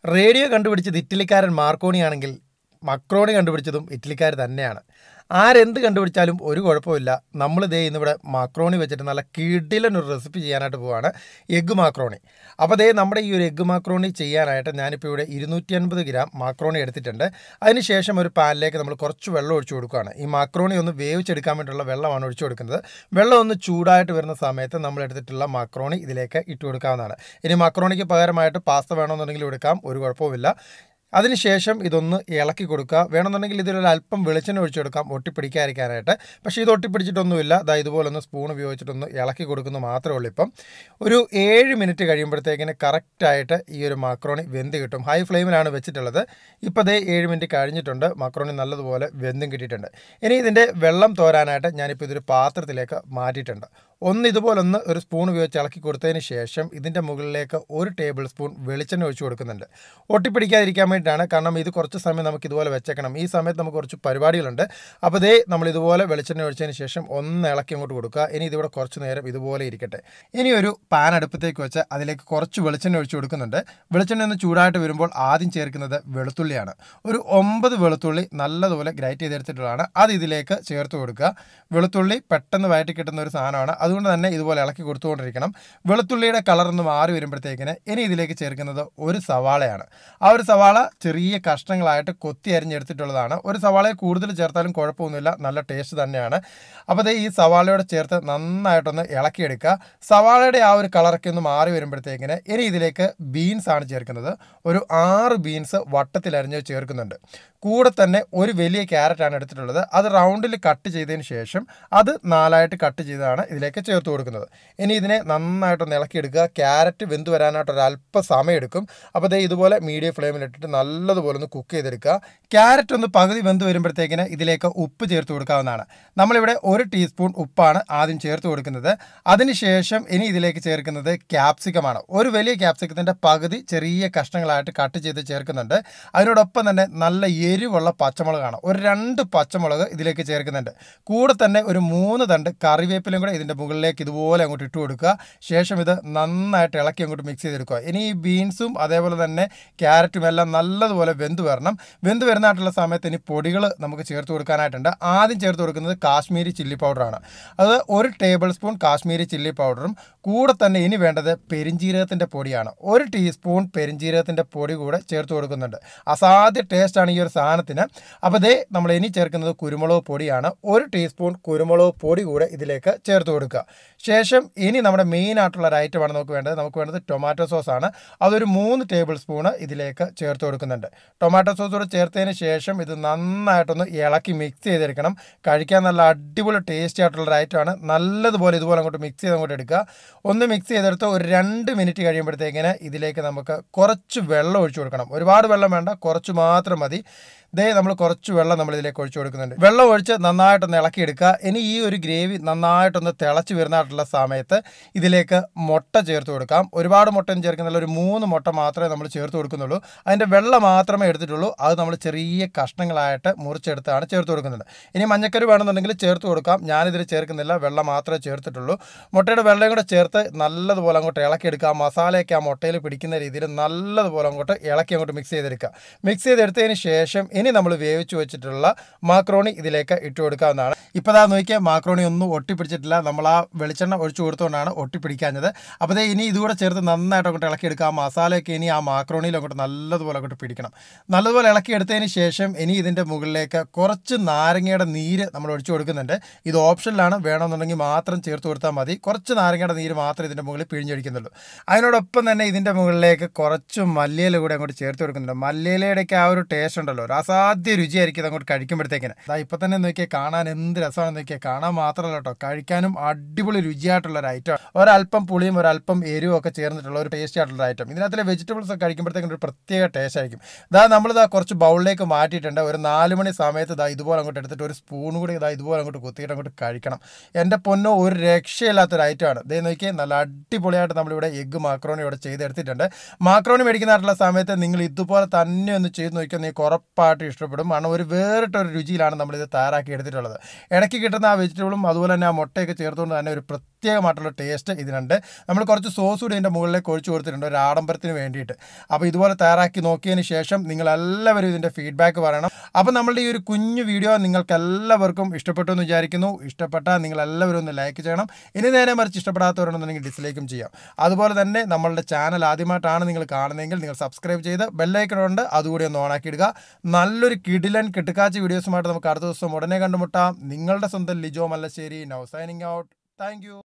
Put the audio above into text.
radio കണ്ടുപിടിച്ചത് ഇറ്റലിക്കാരൻ മാർക്കോണിയാണെങ്കിൽ macaroni കണ്ടുപിടിച്ചതും ഇറ്റലിക്കാർ തന്നെയാണ് ആരെന്ത് കണ്ടുപിടിച്ചാലും ഒരു കുഴപ്പമില്ല നമ്മൾ ദേ ഇന്നിവിടെ മാക്രോണി വെച്ചിട്ട് നല്ല കിടിലൻ ഒരു റെസിപ്പി ചെയ്യാനായിട്ട് പോവാണ് എഗ്ഗ് മാക്രോണി അപ്പോൾ ദേ നമ്മുടെ ഈ ഒരു എഗ്ഗ് മാക്രോണി ചെയ്യാനായിട്ട് ഞാനിപ്പോൾ ഇവിടെ ഇരുന്നൂറ്റി അൻപത് ഗ്രാം മാക്രോണി എടുത്തിട്ടുണ്ട് അതിനുശേഷം ഒരു പാനിലേക്ക് നമ്മൾ കുറച്ച് വെള്ളം ഒഴിച്ചു കൊടുക്കുകയാണ് ഈ മാക്രോണി ഒന്ന് വേവിച്ചെടുക്കാൻ വേണ്ടിയുള്ള വെള്ളമാണ് ഒഴിച്ചു കൊടുക്കുന്നത് വെള്ളം ഒന്ന് ചൂടായിട്ട് വരുന്ന സമയത്ത് നമ്മൾ എടുത്തിട്ടുള്ള മാക്രോണി ഇതിലേക്ക് ഇട്ട് കൊടുക്കാവുന്നതാണ് ഇനി മാക്രോണിക്ക് പകരമായിട്ട് പാസ്ത വേണമെന്നുണ്ടെങ്കിൽ എടുക്കാം ഒരു കുഴപ്പവുമില്ല അതിനുശേഷം ഇതൊന്ന് ഇളക്കി കൊടുക്കുക വേണമെന്നുണ്ടെങ്കിൽ ഇതിലൊരു അല്പം വെളിച്ചെണ്ണ ഒഴിച്ചു കൊടുക്കാം ഒട്ടിപ്പിടിക്കാതിരിക്കാനായിട്ട് പക്ഷേ ഇത് ഒട്ടിപ്പിടിച്ചിട്ടൊന്നുമില്ല ദാ ഇതുപോലെ ഒന്ന് സ്പൂൺ ഉപയോഗിച്ചിട്ടൊന്ന് ഇളക്കി കൊടുക്കുന്നു മാത്രമേ ഉള്ളൂ ഇപ്പം ഒരു ഏഴ് മിനിറ്റ് കഴിയുമ്പോഴത്തേക്കിന് കറക്റ്റായിട്ട് ഈ ഒരു മാക്രോണി വെന്ത് കിട്ടും ഹൈ ഫ്ലെയിമിലാണ് വെച്ചിട്ടുള്ളത് ഇപ്പോൾ ദേ ഏഴ് മിനിറ്റ് കഴിഞ്ഞിട്ടുണ്ട് മാക്രോണി നല്ലതുപോലെ വെന്തും കിട്ടിയിട്ടുണ്ട് ഇനി ഇതിൻ്റെ വെള്ളം തോരാനായിട്ട് ഞാനിപ്പോൾ ഇതൊരു പാത്രത്തിലേക്ക് മാറ്റിയിട്ടുണ്ട് ഒന്ന് ഇതുപോലൊന്ന് ഒരു സ്പൂൺ ഉപയോഗിച്ച് ഇളക്കി കൊടുത്തതിന് ശേഷം ഇതിൻ്റെ മുകളിലേക്ക് ഒരു ടേബിൾ സ്പൂൺ വെളിച്ചെണ്ണ ഒഴിച്ചു കൊടുക്കുന്നുണ്ട് ഒട്ടിപ്പിടിക്കാതിരിക്കാൻ വേണ്ടിയിട്ടാണ് കാരണം ഇത് കുറച്ച് സമയം നമുക്ക് ഇതുപോലെ വെച്ചേക്കണം ഈ സമയത്ത് നമുക്ക് കുറച്ച് പരിപാടികളുണ്ട് അപ്പോൾ ഇതേ നമ്മൾ ഇതുപോലെ വെളിച്ചെണ്ണ ഒഴിച്ചതിന് ശേഷം ഒന്ന് ഇളക്കി അങ്ങോട്ട് കൊടുക്കുക ഇനി ഇതിവിടെ കുറച്ച് നേരം ഇതുപോലെ ഇരിക്കട്ടെ ഇനി ഒരു പാൻ അടുപ്പത്തേക്ക് വെച്ച് അതിലേക്ക് കുറച്ച് വെളിച്ചെണ്ണ ഒഴിച്ചു കൊടുക്കുന്നുണ്ട് വെളിച്ചെണ്ണ ഒന്ന് ചൂടായിട്ട് വരുമ്പോൾ ആദ്യം ചേർക്കുന്നത് വെളുത്തുള്ളിയാണ് ഒരു ഒമ്പത് വെളുത്തുള്ളി നല്ലതുപോലെ ഗ്രൈറ്റ് ചെയ്തെടുത്തിട്ടുള്ളതാണ് അത് ഇതിലേക്ക് ചേർത്ത് കൊടുക്കുക വെളുത്തുള്ളി പെട്ടെന്ന് വയറ്റി കിട്ടുന്ന ഒരു സാധനമാണ് അതുകൊണ്ട് തന്നെ ഇതുപോലെ ഇളക്കി കൊടുത്തുകൊണ്ടിരിക്കണം വെളുത്തുള്ളിയുടെ കളർ ഒന്ന് മാറി വരുമ്പോഴത്തേക്കിന് ഇനി ഇതിലേക്ക് ചേർക്കുന്നത് ഒരു സവാളയാണ് ആ ഒരു സവാള ചെറിയ കഷ്ണങ്ങളായിട്ട് കൊത്തി അരിഞ്ഞെടുത്തിട്ടുള്ളതാണ് ഒരു സവാളയെ കൂടുതൽ ചേർത്താലും കുഴപ്പമൊന്നുമില്ല നല്ല ടേസ്റ്റ് തന്നെയാണ് അപ്പോൾ ദേ ഈ സവാളയോടെ ചേർത്ത് നന്നായിട്ടൊന്ന് ഇളക്കിയെടുക്കുക സവാളയുടെ ആ ഒരു കളറൊക്കെ ഒന്ന് മാറി വരുമ്പോഴത്തേക്കിന് ഇനി ഇതിലേക്ക് ബീൻസ് ആണ് ചേർക്കുന്നത് ഒരു ആറ് ബീൻസ് വട്ടത്തിൽ അരിഞ്ഞ് ചേർക്കുന്നുണ്ട് കൂടെ തന്നെ ഒരു വലിയ ക്യാരറ്റാണ് എടുത്തിട്ടുള്ളത് അത് റൗണ്ടിൽ കട്ട് ചെയ്തതിന് ശേഷം അത് നാലായിട്ട് കട്ട് ചെയ്താണ് ഇതിലേക്ക് ചേർത്ത് കൊടുക്കുന്നത് ഇനി ഇതിനെ നന്നായിട്ടൊന്ന് ഇളക്കിയെടുക്കുക ക്യാരറ്റ് വെന്ത് വരാനായിട്ട് ഒരു അല്പ സമയം എടുക്കും അപ്പോൾ ദേ ഇതുപോലെ മീഡിയം ഫ്ലെയിമിൽ ഇട്ടിട്ട് നല്ലതുപോലെ ഒന്ന് കുക്ക് ചെയ്തെടുക്കുക ക്യാരറ്റ് ഒന്ന് പകുതി വെന്ത് വരുമ്പോഴത്തേക്കിന് ഇതിലേക്ക് ഉപ്പ് ചേർത്ത് കൊടുക്കാവുന്നതാണ് നമ്മളിവിടെ ഒരു ടീസ്പൂൺ ഉപ്പാണ് ആദ്യം ചേർത്ത് കൊടുക്കുന്നത് അതിനുശേഷം ഇനി ഇതിലേക്ക് ചേർക്കുന്നത് ക്യാപ്സിക്കമാണ് ഒരു വലിയ ക്യാപ്സിക്കത്തിൻ്റെ പകുതി ചെറിയ കഷ്ണങ്ങളായിട്ട് കട്ട് ചെയ്ത് ചേർക്കുന്നുണ്ട് അതിനോടൊപ്പം തന്നെ നല്ല എരിവുള്ള പച്ചമുളകാണ് ഒരു രണ്ട് പച്ചമുളക് ഇതിലേക്ക് ചേർക്കുന്നുണ്ട് കൂടെ തന്നെ ഒരു മൂന്ന് തണ്ട് കറിവേപ്പിലും കൂടെ ഇതിൻ്റെ മുകളിലേക്ക് ഇതുപോലെ അങ്ങോട്ട് ഇട്ട് കൊടുക്കുക ശേഷം ഇത് നന്നായിട്ട് ഇളക്കി അങ്ങോട്ട് മിക്സ് ചെയ്തെടുക്കുക ഇനി ഈ ബീൻസും അതേപോലെ തന്നെ ക്യാരറ്റും എല്ലാം നല്ലതുപോലെ വെന്ത് വരണം വെന്ത് വരുന്നതായിട്ടുള്ള സമയത്ത് ഇനി പൊടികൾ നമുക്ക് ചേർത്ത് കൊടുക്കാനായിട്ടുണ്ട് ആദ്യം ചേർത്ത് കൊടുക്കുന്നത് കാശ്മീരി ചില്ലി പൗഡറാണ് അത് ഒരു ടേബിൾ സ്പൂൺ കാശ്മീരി ചില്ലി പൗഡറും കൂടെ തന്നെ ഇനി വേണ്ടത് പെരിഞ്ജീരകത്തിൻ്റെ പൊടിയാണ് ഒരു ടീസ്പൂൺ പെരിഞ്ജീരകത്തിൻ്റെ പൊടി കൂടെ ചേർത്ത് കൊടുക്കുന്നുണ്ട് അസാധ്യ ടേസ്റ്റാണ് ഈ ഒരു സാധനത്തിന് അപ്പോൾ ദേ നമ്മൾ ഇനി ചേർക്കുന്നത് കുരുമുളക് പൊടിയാണ് ഒരു ടീസ്പൂൺ കുരുമുളക് പൊടി കൂടെ ഇതിലേക്ക് ചേർത്ത് കൊടുക്കുക ശേഷം ഇനി നമ്മുടെ മെയിൻ ആയിട്ടുള്ള ഒരു ഐറ്റമാണ് നമുക്ക് വേണ്ടത് നമുക്ക് വേണ്ടത് ടൊമാറ്റോ സോസാണ് അതൊരു മൂന്ന് ടേബിൾ സ്പൂണ് ഇതിലേക്ക് ചേർത്ത് കൊടുക്കുന്നുണ്ട് ടൊമാറ്റോ സോസ് കൂടെ ചേർത്തതിന് ശേഷം ഇത് നന്നായിട്ടൊന്ന് ഇളക്കി മിക്സ് ചെയ്തെടുക്കണം കഴിക്കാൻ നല്ല അടിപൊളി ടേസ്റ്റി ആയിട്ടുള്ള ഒരു ഐറ്റമാണ് നല്ലതുപോലെ ഇതുപോലെ അങ്ങോട്ട് മിക്സ് ചെയ്ത് അങ്ങോട്ട് എടുക്കുക ഒന്ന് മിക്സ് ചെയ്തെടുത്ത് ഒരു രണ്ട് മിനിറ്റ് കഴിയുമ്പോഴത്തേക്കിന് ഇതിലേക്ക് നമുക്ക് കുറച്ച് വെള്ളം ഒഴിച്ചു കൊടുക്കണം ഒരുപാട് വെള്ളം വേണ്ട കുറച്ച് മാത്രം മതി ദേ നമ്മൾ കുറച്ച് വെള്ളം നമ്മൾ ഇതിലേക്ക് ഒഴിച്ചു കൊടുക്കുന്നുണ്ട് വെള്ളം ഒഴിച്ച് നന്നായിട്ടൊന്ന് ഇളക്കിയെടുക്കുക ഇനി ഈ ഒരു ഗ്രേവി നന്നായിട്ടൊന്ന് തിളച്ച് വരുന്നതായിട്ടുള്ള സമയത്ത് ഇതിലേക്ക് മുട്ട ചേർത്ത് കൊടുക്കാം ഒരുപാട് മുട്ടയും ചേർക്കുന്നില്ല ഒരു മൂന്ന് മുട്ട മാത്രമേ നമ്മൾ ചേർത്ത് കൊടുക്കുന്നുള്ളൂ അതിൻ്റെ വെള്ളം മാത്രമേ എടുത്തിട്ടുള്ളൂ അത് നമ്മൾ ചെറിയ കഷ്ണങ്ങളായിട്ട് മുറിച്ചെടുത്താണ് ചേർത്ത് കൊടുക്കുന്നത് ഇനി മഞ്ഞക്കറി വേണമെന്നുണ്ടെങ്കിൽ ചേർത്ത് കൊടുക്കാം ഞാനിതിൽ ചേർക്കുന്നില്ല വെള്ളം മാത്രമേ ചേർത്തിട്ടുള്ളൂ മുട്ടയുടെ വെള്ളം കൂടെ ചേർത്ത് നല്ലതുപോലെ അങ്ങോട്ട് ഇളക്കിയെടുക്കുക ആ മസാലയൊക്കെ ആ മുട്ടയിൽ പിടിക്കുന്ന രീതിയിൽ നല്ലതുപോലെ അങ്ങോട്ട് ഇളക്കി അങ്ങോട്ട് മിക്സ് ചെയ്തെടുക്കുക മിക്സ് ചെയ്തെടുത്തതിന് ശേഷം ഇനി നമ്മൾ വേവിച്ച് വെച്ചിട്ടുള്ള മാക്രോണി ഇതിലേക്ക് ഇട്ട് കൊടുക്കാവുന്നതാണ് ഇപ്പോൾ ദാ നോക്കിയാൽ മാക്രോണി ഒന്നും ഒട്ടിപ്പിടിച്ചിട്ടില്ല നമ്മൾ ആ വെളിച്ചെണ്ണ ഒഴിച്ചു കൊടുത്തുകൊണ്ടാണ് ഒട്ടിപ്പിടിക്കാഞ്ഞത് അപ്പോൾ ദേ ഇനി ഇതുകൂടെ ചേർത്ത് നന്നായിട്ട് അങ്ങോട്ട് ഇളക്കിയെടുക്കുക ആ മസാലയൊക്കെ ഇനി ആ മാക്രോണിയിൽ അങ്ങോട്ട് നല്ലതുപോലെ അങ്ങോട്ട് പിടിക്കണം നല്ലതുപോലെ ഇളക്കിയെടുത്തതിന് ശേഷം ഇനി ഇതിൻ്റെ മുകളിലേക്ക് കുറച്ച് നാരങ്ങയുടെ നീര് നമ്മൾ ഒഴിച്ചു കൊടുക്കുന്നുണ്ട് ഇത് ഓപ്ഷനിലാണ് വേണമെന്നുണ്ടെങ്കിൽ മാത്രം ചേർത്ത് കൊടുത്താൽ മതി കുറച്ച് നാരങ്ങയുടെ നീര് മാത്രമേ ഇതിൻ്റെ മുകളിൽ പിഴിഞ്ഞൊഴിക്കുന്നുള്ളൂ അതിനോടൊപ്പം തന്നെ ഇതിൻ്റെ മുകളിലേക്ക് കുറച്ച് മല്ലിയില കൂടെ അങ്ങോട്ട് ചേർത്ത് കൊടുക്കുന്നുണ്ട് മല്ലിയിലയുടെയൊക്കെ ആ ഒരു ടേസ്റ്റ് ഉണ്ടല്ലോ ഒരു അസാധ്യ രുചിയായിരിക്കും ഇത് അങ്ങോട്ട് കഴിക്കുമ്പോഴത്തേക്കിന് അതാ ഇപ്പം തന്നെ നോക്കിയാൽ കാണാൻ എന്ത് രസമാണെന്ന് നോക്കിയാൽ കാണാൻ മാത്രമല്ല കേട്ടോ കഴിക്കാനും അടിപൊളി രുചിയായിട്ടുള്ള ഒരു ഐറ്റം ഒരല്പം പുളിയും ഒരല്പം എരിവും ഒക്കെ ചേർന്നിട്ടുള്ള ഒരു ടേസ്റ്റി ആയിട്ടുള്ള ഐറ്റം ഇതിനകത്തിലെ വെജിറ്റബിൾസ് ഒക്കെ കഴിക്കുമ്പോഴത്തേക്കും ഒരു പ്രത്യേക ടേസ്റ്റ് ആയിരിക്കും ഇതാ നമ്മളിതാ കുറച്ച് ബൗളിലേക്ക് മാറ്റിയിട്ടുണ്ട് ഒരു നാല് മണി സമയത്ത് ഇതാ ഇതുപോലെ അങ്ങോട്ട് എടുത്തിട്ട് ഒരു സ്പൂൺ കൂടി ഇതാ ഇതുപോലെ അങ്ങോട്ട് കുത്തിയിട്ട് അങ്ങോട്ട് കഴിക്കണം എൻ്റെ പൊന്നോ ഒരു രക്ഷയില്ലാത്തൊരു ഐറ്റമാണ് ഇതേ നോക്കിയാൽ നല്ല അടിപൊളിയായിട്ട് നമ്മളിവിടെ എഗ്ഗ് മാക്രോണി ഇവിടെ ചെയ്തെടുത്തിട്ടുണ്ട് മാക്രോണി മേടിക്കുന്നതായിട്ടുള്ള സമയത്ത് നിങ്ങൾ ഇതുപോലെ തന്നെ ഒന്ന് ചെയ്ത് നോക്കിയാൽ നിങ്ങൾക്ക് ഉറപ്പായിട്ട് ഇഷ്ടപ്പെടും കാരണം ഒരു വേറിട്ടൊരു രുചിയിലാണ് നമ്മളിത് തയ്യാറാക്കി എടുത്തിട്ടുള്ളത് ഇടയ്ക്ക് കിട്ടുന്ന ആ വെജിറ്റബിളും അതുപോലെ തന്നെ ആ മുട്ടയൊക്കെ ചേർത്തുകൊണ്ട് കൊണ്ട് തന്നെ ഒരു പ്രത്യേകമായിട്ടുള്ള ടേസ്റ്റ് ഇതിനുണ്ട് നമ്മൾ കുറച്ച് സോസ് കൂടി ഇതിൻ്റെ മുകളിലേക്ക് ഒഴിച്ചു കൊടുത്തിട്ടുണ്ട് ഒരു ആഡംബരത്തിന് വേണ്ടിയിട്ട് അപ്പോൾ ഇതുപോലെ തയ്യാറാക്കി നോക്കിയതിന് ശേഷം നിങ്ങൾ എല്ലാവരും ഇതിൻ്റെ ഫീഡ്ബാക്ക് പറയണം അപ്പോൾ നമ്മളുടെ ഈ ഒരു കുഞ്ഞു വീഡിയോ നിങ്ങൾക്ക് എല്ലാവർക്കും ഇഷ്ടപ്പെട്ടു എന്ന് വിചാരിക്കുന്നു ഇഷ്ടപ്പെട്ടാൽ നിങ്ങൾ എല്ലാവരും ഒന്ന് ലൈക്ക് ചെയ്യണം ഇനി നേരെ മറിച്ച് ഇഷ്ടപ്പെടാത്തവരുണ്ടെന്നുണ്ടെങ്കിൽ ഡിസ്ലൈക്കും ചെയ്യാം അതുപോലെ തന്നെ നമ്മളുടെ ചാനൽ ആദ്യമായിട്ടാണ് നിങ്ങൾ കാണുന്നതെങ്കിൽ നിങ്ങൾ സബ്സ്ക്രൈബ് ചെയ്ത് ബെല്ലൈക്കണുണ്ട് അതുകൂടി ഒന്ന് ഓണാക്കി ഇടുക നല്ലൊരു കിടിലൻ കിട്ടുക്കാച്ചി വീഡിയോസുമായിട്ട് നമുക്ക് അടുത്ത ദിവസം ഉടനെ കണ്ടുമുട്ടാം നിങ്ങളുടെ സ്വന്തം Lijo Mallassery now signing out thank